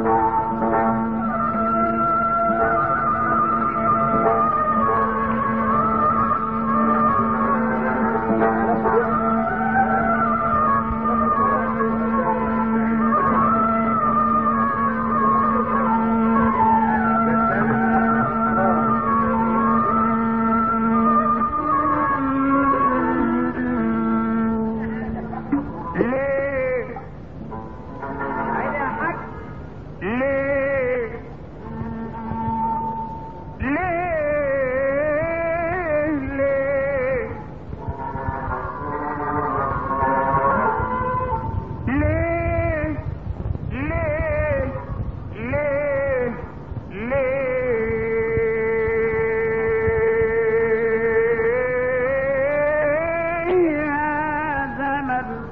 ليه ليه ليه ليه ليه ليه ليه ليه يا زمن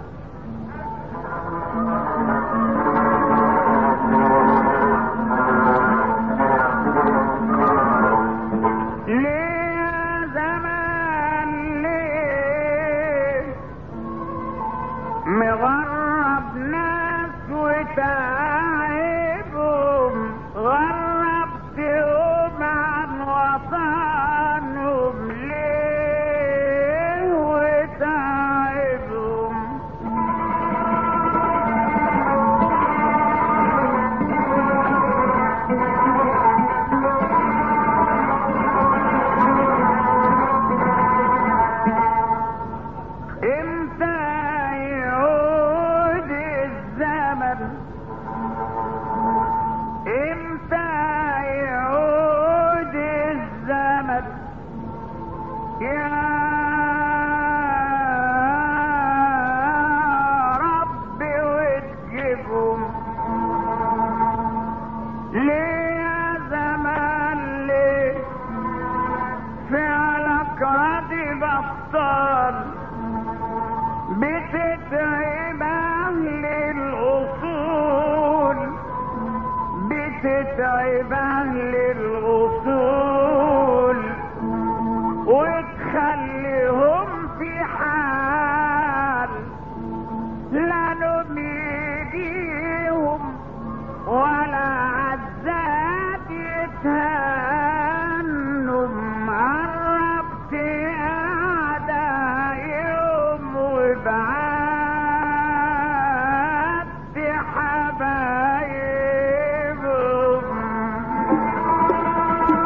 ليه يا زمان ليه مغرب ناس وتعبهم غربتهم عن وطنهم ليه وتعبهم امتى يعود الزمن امتى يعود الزمن يا رب وتجيبهم ليه يا زمان ليه فعلك راضي بطال بتتعب اهل الاصول بتتعب اهل الاصول وتخليهم في حال لا نوم يجيهم ولا عزات يتهنوا عربت أعدائهم وبعدت حبايبهم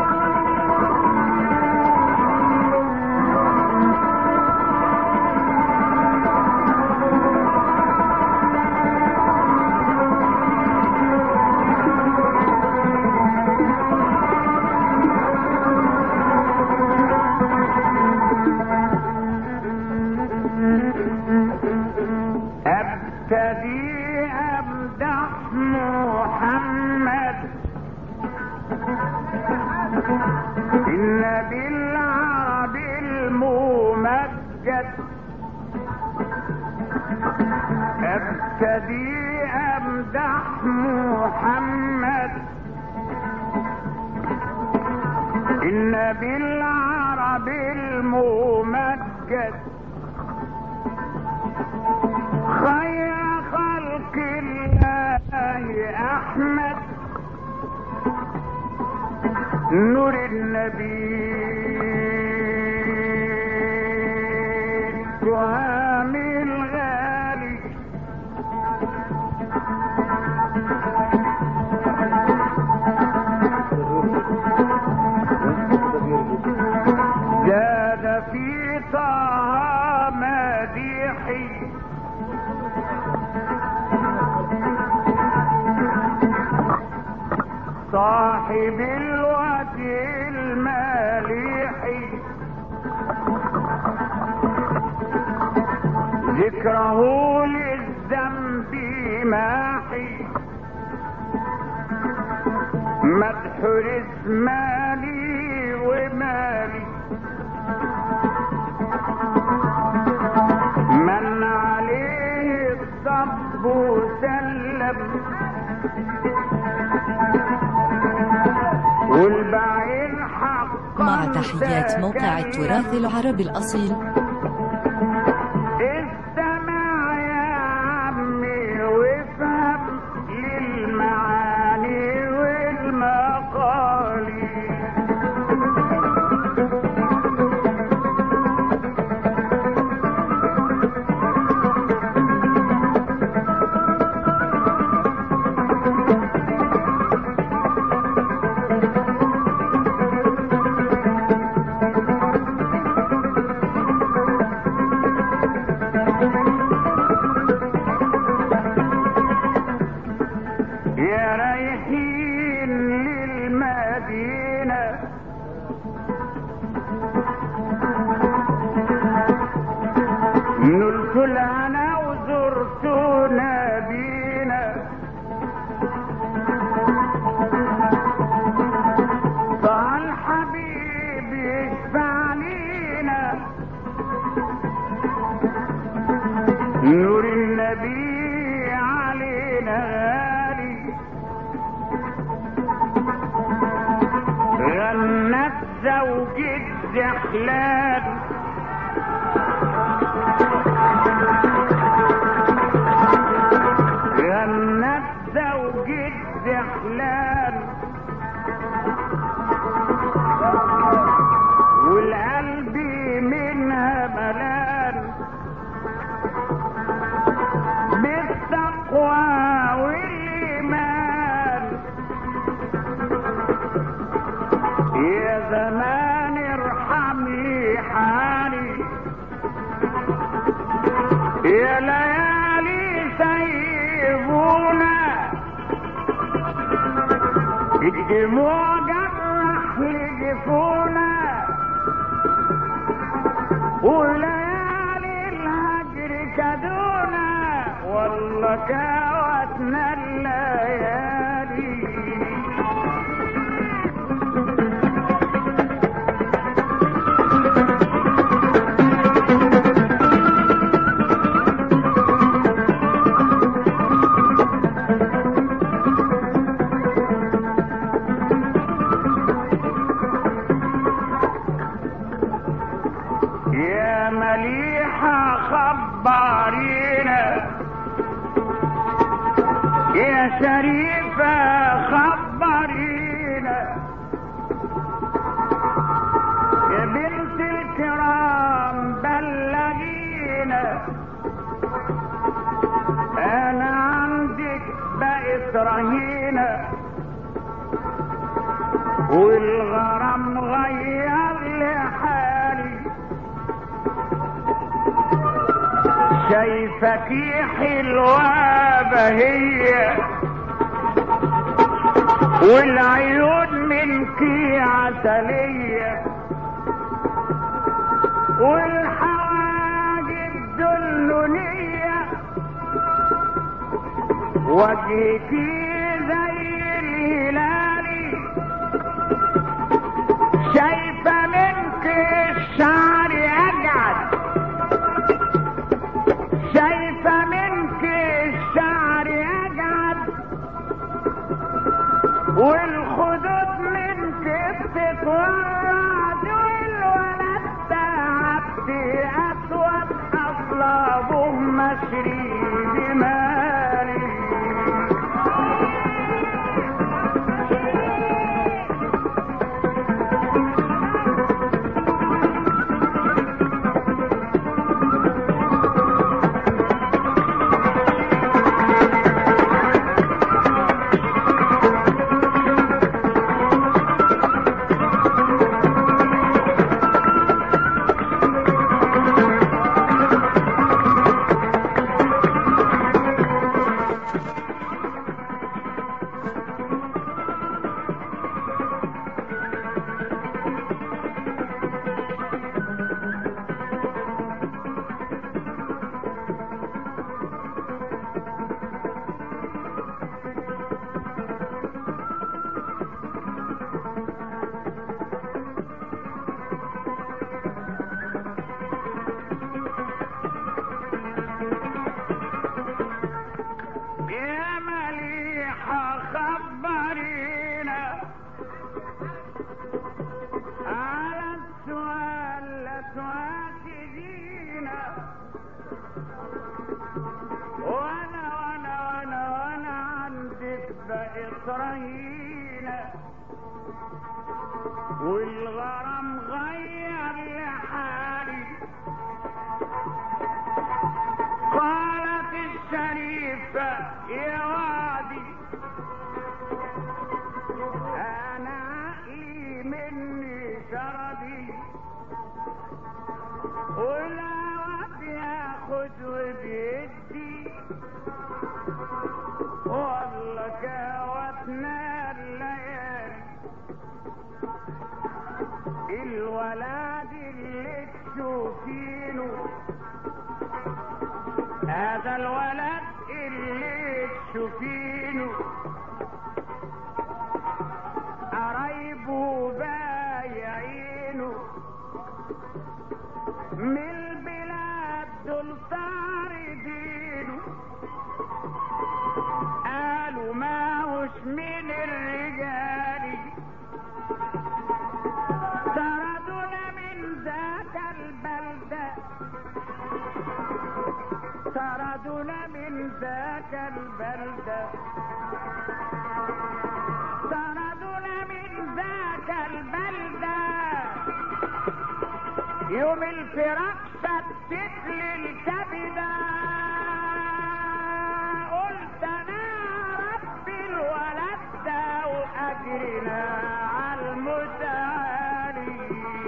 ابتدي امدح محمد النبي العربي الممجد ابتدي امدح محمد النبي العربي الممجد خير خلق الله احمد نور النبي تهام الغالي زاد في طه مديحي صاحب الوجه المليح ذكره للذنب ماحي مدح رسمالي ومالي من عليه الصب سلم والبعير حقا مع تحيات موقع التراث العربي الأصيل استمع يا عمي وافهم للمعاني زرت الهنا وزرتونا بينا طه الحبيب يشفع لينا نور النبي علينا غالي غنت زوجة زحلان غنت زوجة زحلان والقلب منها ملان بالتقوى والإيمان يا زمان ارحم لي حالي يا ليالي سيبونا الدموع جرح لجفونا وليالي الهجر كدونا والله كوتنا الليالي يا مليحة خبرينا يا شريفة خبرينا يا بنت الكرام بلغينا انا عندك بقت رهينه والغرام غير لي حالي شايفك حلوة بهية والعيون منك عسلية والحواجب دلونية وجهك زي الهلالي شايفة منك الشعر أجعد شايفة منك الشعر أجعد والخدود منك بتتورد والولد تعبت أسود أصلابه مشري بمالي يا مليحة خبرينا على السؤال لا تواكدينا وانا وانا وانا وانا عندك بقيت رهينة والغرام غير لحالي قالت الشريفة يا وادي أنا عقلي مني شردي ولا واد ياخد وبيدي والله كوتنا الليالي الولاد اللي تشوفينه هذا الولد اللي تشوفينه قرايبه بايعينه من البلاد دول طاردينه قالوا ما هوش من الرجال طردونا من ذاك البلدة طردونا من ذاك البلدة طردونا من ذاك البلدة يوم الفراق فتت لي الكبدة قلت انا رب الولد ده واجرنا على المتعالي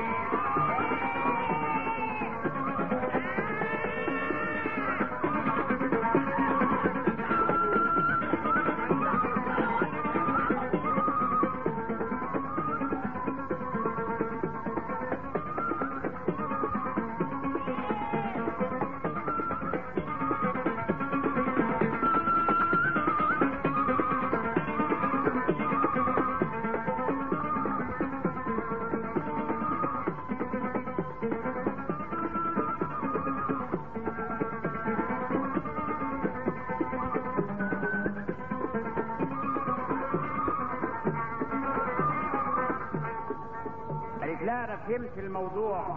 قالت لا انا فهمت الموضوع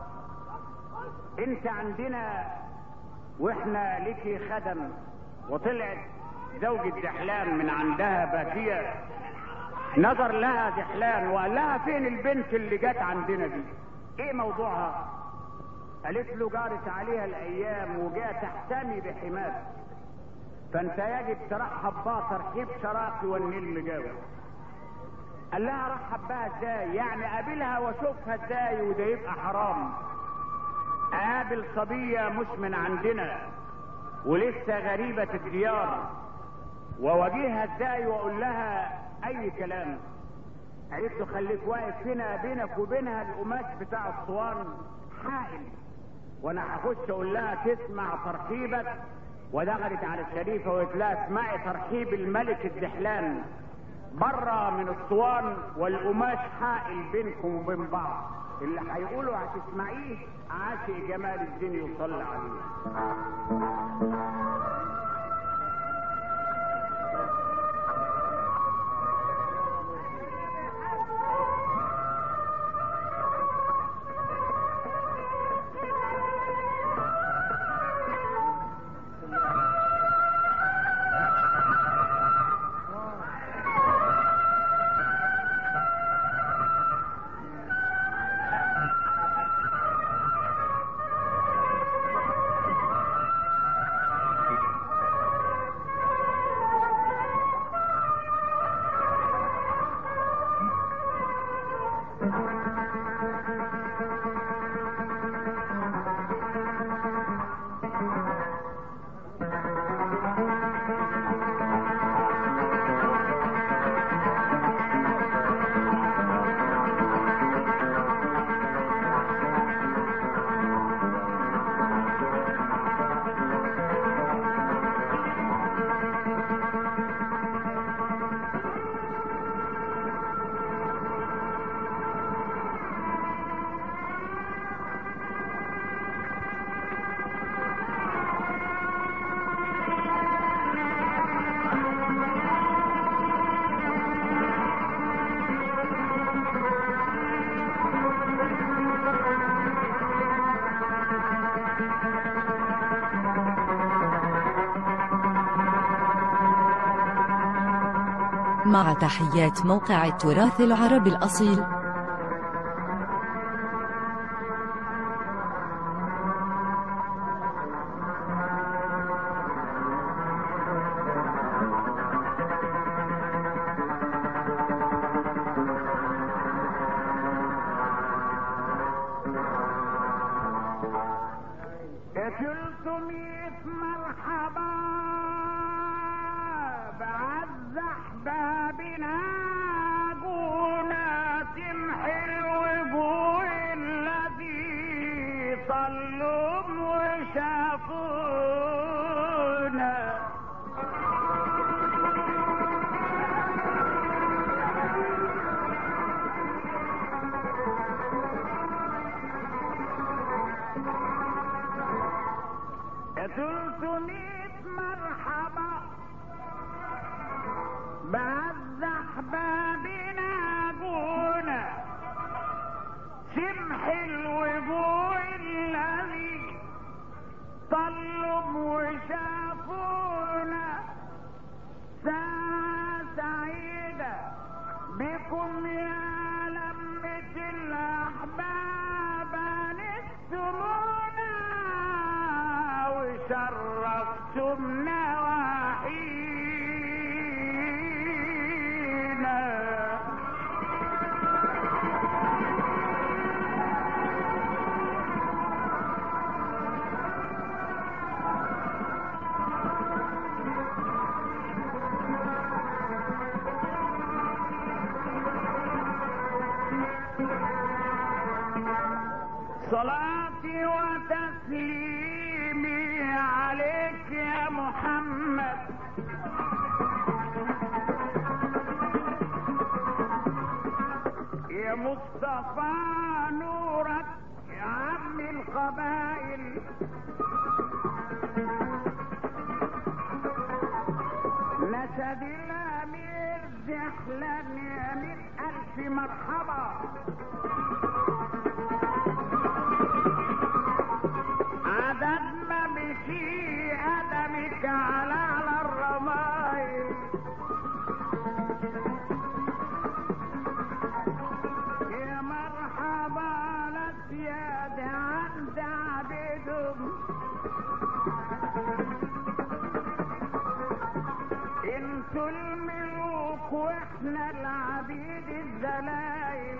انت عندنا واحنا ليكي خدم وطلعت زوجة دحلان من عندها باكية نظر لها دحلان وقال لها فين البنت اللي جت عندنا دي ايه موضوعها قالت له جارت عليها الايام وجاء تحتمي بحماك فانت يجب ترحب بها ترحيب شراقي والنيل مجاور قال لها رحب بها ازاي يعني قابلها واشوفها ازاي وده يبقى حرام قابل صبية مش من عندنا ولسه غريبة الديار وواجهها ازاي واقول لها اي كلام قالت له خليك واقف هنا بينك وبينها القماش بتاع الصوان حائل وانا هخش اقول لها تسمع ترحيبك ودخلت على الشريفه وقالت لها اسمعي ترحيب الملك الدحلان بره من الصوان والقماش حائل بينكم وبين بعض اللي هيقولوا هتسمعيه عاشق جمال الدين يصلي عليه مع تحيات موقع التراث العربي الأصيل ثلاثمية مرحبا بعد احبابنا قونات بعز احبابنا جونا سمح الوجوه الذي طلب وشافونا ساعة سعيدة بكم يا لمة الأحباب أنستمونا وشرفتم نواحينا صلاتي وتسليمي عليك يا محمد يا مصطفى نورك يا عم القبائل نسد الامير زحلان يا مئة الف مرحبا عدد ما مشي قدمك على على الرمايل يا مرحبا لك يا ده عند عبيدهم انتوا الملوك واحنا العبيد الذلايل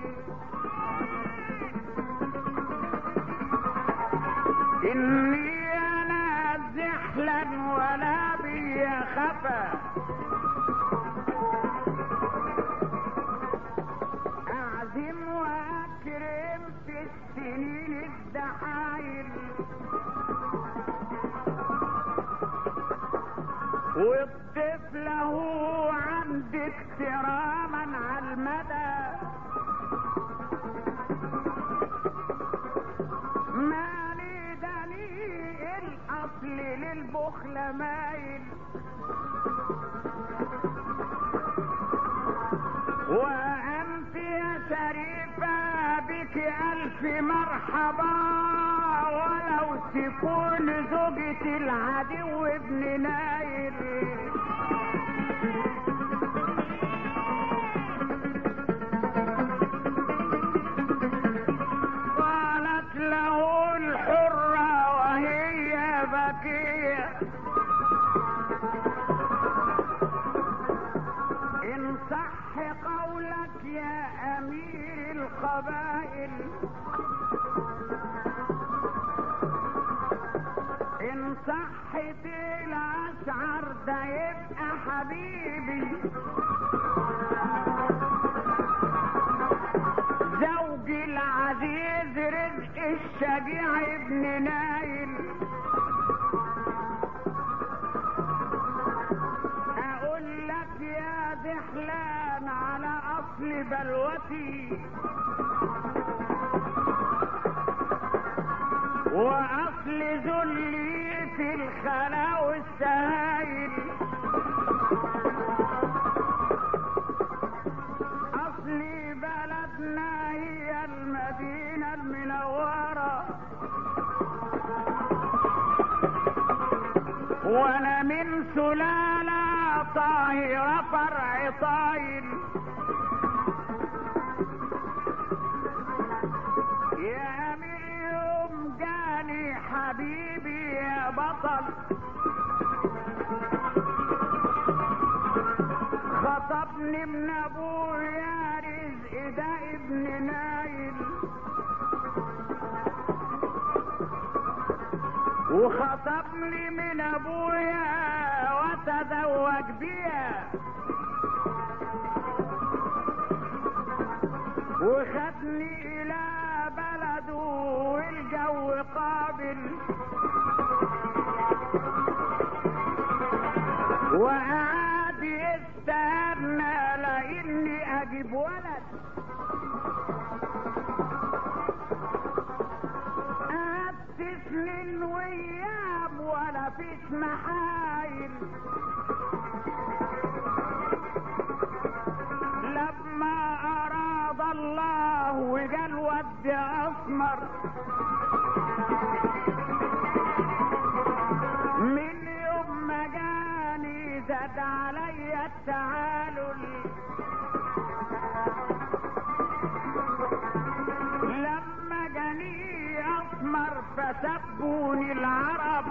إني أنا زحلا ولا بي خفا أعزم وأكرم في السنين الدحايل والطفل هو عند اكتراما على المدى مالي دليل الاصل للبخل مايل وانت يا شريفة بك الف مرحبا ولو تكون زوجة العدو ابن نايل قالت له الحرة وهي بكية إن صح قولك يا أمير القبائل إن صحت الأشعر ده يبقى حبيبي زوجي العزيز رزق الشجيع ابن نايل اقول لك يا دحلان على اصل بلوتي واصل ذلي في الخلا والسهايل اصلي بلدنا هي المدينة المنورة وانا من سلالة طاهرة فرع طايل يا امير يوم جاني حبيبي يا بطل خطبني من ابويا رزق ده ابن نايل وخطبني من ابويا وتزوج بيا وخدني الى بلده والجو قابل وقعد يستنى لاني اجيب ولد قعدت سنين وايام ولا فيش محايل اسمر من يوم ما جاني زاد عليا التعالل لما جاني اسمر فسبوني العرب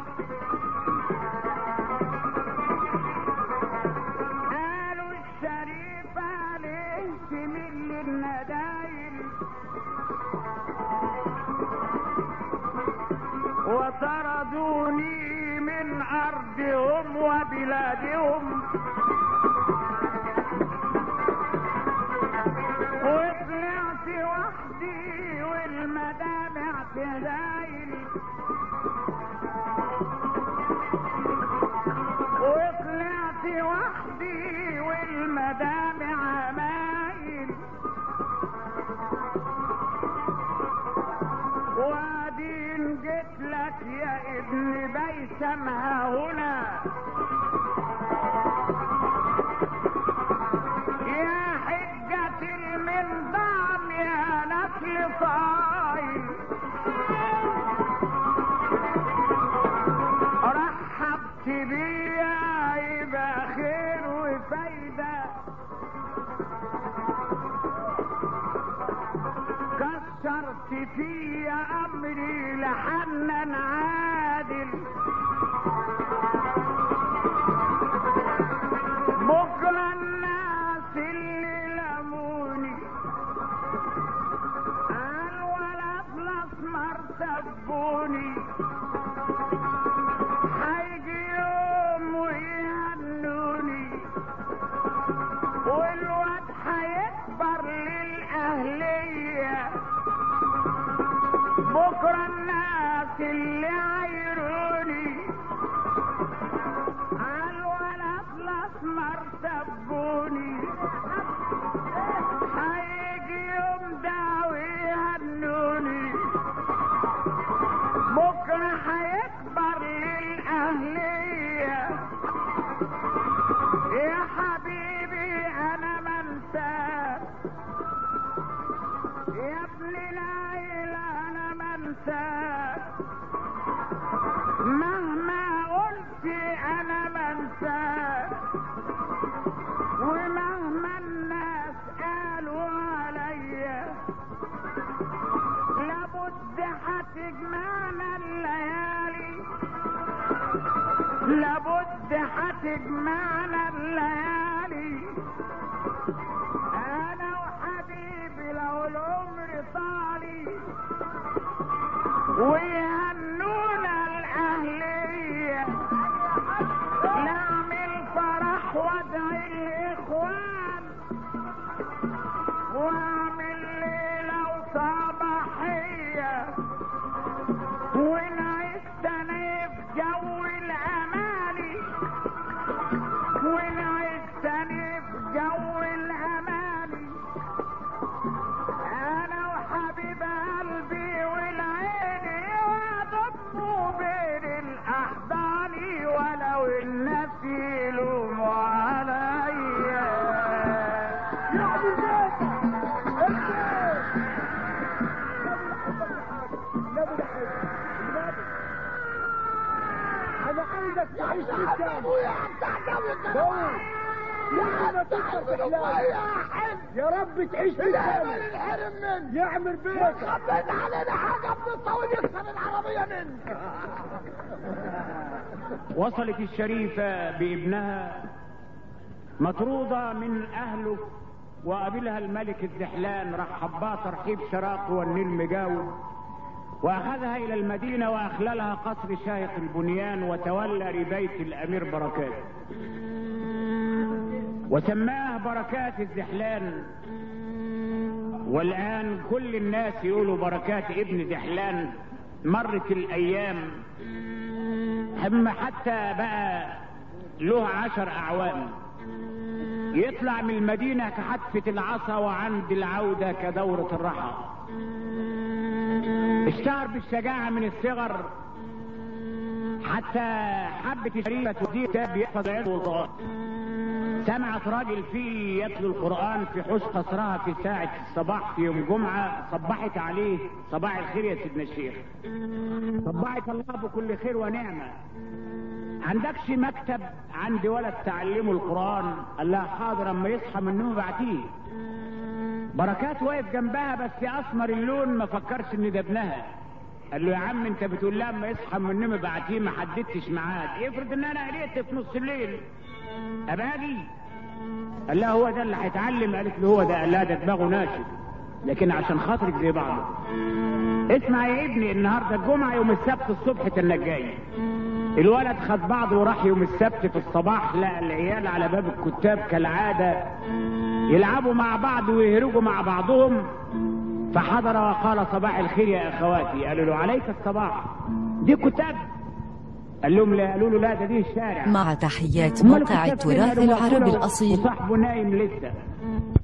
قالوا الشريف عليه تمل الندايل وطردوني من ارضهم وبلادهم وطلعت وحدي والمدامع تزايل وطلعت وحدي والمدامع مايل وادين جيت لك يا ابن بيسم ها هنا يا حجة المنظام يا نسل صايل رحبت بيا يبقى خير وفايدة كسرت فيا امري لحنن عادل بكرة الناس اللي لموني الولد الاسمر سبوني هيجي يوم ويهنوني والواد هيكبر للأهلية بكرة الناس اللي عايروني عالولد الأسمر سبوني هيجي يوم ده ويهنوني بكرة هيكبر للأهلية يا حبيبي أنا منساك يا ابن العيلة أنا منساك مهما قلت أنا منساك ومهما الناس قالوا عليا لابد هتجمعنا الليالي لابد هتجمعنا الليالي انا وحبيبي لو العمر طالي ويهنونا الاهليه نعمل فرح وادعي الاخوان واعمل ليله وصباحيه ونعيش تاني في جو الاماني ونعيش تاني في جو الاماني انا وحبيب قلبي والعيني واضمه بين الاحضان ولو الناس يلوموا عليا يا ابو زيد النبي ده حلو النبي انا عايزك تعيش قدامي دور يا تكبر يا رب تعيش قدامي يعمل بيتك خبيت علينا حاجة ابن الطويل يكسر العربية مني وصلت الشريفة بابنها مطرودة من أهله وقابلها الملك الزحلان رحب بها ترحيب شراق والنيل مجاوب وأخذها إلى المدينة وأخللها قصر شاهق البنيان وتولى رباية الأمير بركات وسماه بركات الزحلان والآن كل الناس يقولوا بركات ابن زحلان مرت الأيام هم حتى بقى له عشر أعوام يطلع من المدينة كحتفة العصا وعند العودة كدورة الرحى اشتهر بالشجاعة من الصغر حتى حبة الشريفة تدير كتاب يحفظ علم الوظائف سمعت راجل فيه يتلو القرآن في حوش قصرها في ساعة الصباح في يوم جمعة صبحت عليه صباح الخير يا سيدنا الشيخ صبحك الله بكل خير ونعمة عندكش مكتب عندي ولد تعلمه القرآن قال لها حاضر اما يصحى من النوم بعتيه بركات واقف جنبها بس اسمر اللون ما فكرش ان ده ابنها قال له يا عم انت بتقول لها اما يصحى من النوم بعتيه ما حددتش ميعاد افرض ان انا قلقت في نص الليل ابقى اجي قال لها هو ده اللي هيتعلم قالت له هو ده قال لها ده دماغه ناشف لكن عشان خاطرك زي بعض اسمع يا ابني النهارده الجمعه يوم السبت الصبح تنك جاي الولد خد بعضه وراح يوم السبت في الصباح لقى العيال على باب الكتاب كالعاده يلعبوا مع بعض ويهرجوا مع بعضهم فحضر وقال صباح الخير يا اخواتي قالوا له عليك الصباح دي كتاب قال لهم لا قالوا له لا ده دي الشارع مع تحيات أمال موقع الكتاب فين؟ التراث قالوا العربي مقفولة الأصيل وصاحبه نايم لسه